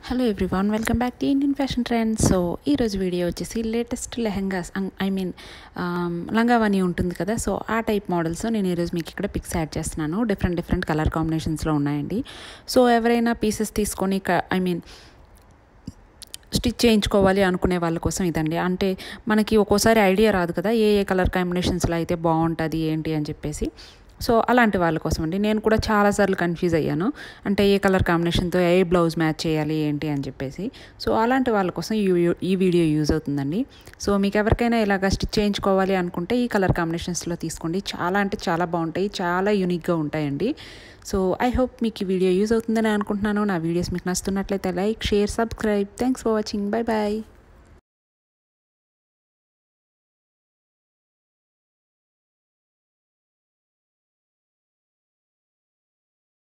hello everyone welcome back to Indian fashion trends so ఈరోజు video వచ్చేసి latest lehengas I mean లంగావని ఉంటుంది కదా సో ఆ టైప్ మోడల్స్ నేను ఈరోజు మీకు ఇక్కడ పిక్స్ యాడ్ చేస్తున్నాను డిఫరెంట్ డిఫరెంట్ కలర్ కాంబినేషన్స్లో ఉన్నాయండి సో ఎవరైనా పీసెస్ తీసుకొని ఐ మీన్ స్టిచ్ చేయించుకోవాలి అనుకునే వాళ్ళ కోసం ఇదండి అంటే మనకి ఒక్కోసారి ఐడియా రాదు కదా ఏ ఏ కలర్ కాంబినేషన్స్లో అయితే బాగుంటుంది ఏంటి అని చెప్పేసి సో అలాంటి వాళ్ళ కోసం అండి నేను కూడా చాలాసార్లు కన్ఫ్యూజ్ అయ్యాను అంటే ఏ కలర్ కాంబినేషన్తో ఏ బ్లౌజ్ మ్యాచ్ చేయాలి ఏంటి అని చెప్పేసి సో అలాంటి వాళ్ళ కోసం ఈ ఈ వీడియో యూజ్ అవుతుందండి సో మీకు ఎవరికైనా ఇలాగ స్టిచ్ చేయించుకోవాలి అనుకుంటే ఈ కలర్ కాంబినేషన్స్లో తీసుకోండి చాలా అంటే చాలా బాగుంటాయి చాలా యూనిక్గా ఉంటాయండి సో ఐ హోప్ మీకు ఈ వీడియో యూజ్ అవుతుందని అనుకుంటున్నాను నా వీడియోస్ మీకు నచ్చుతున్నట్లయితే like share subscribe thanks for watching bye bye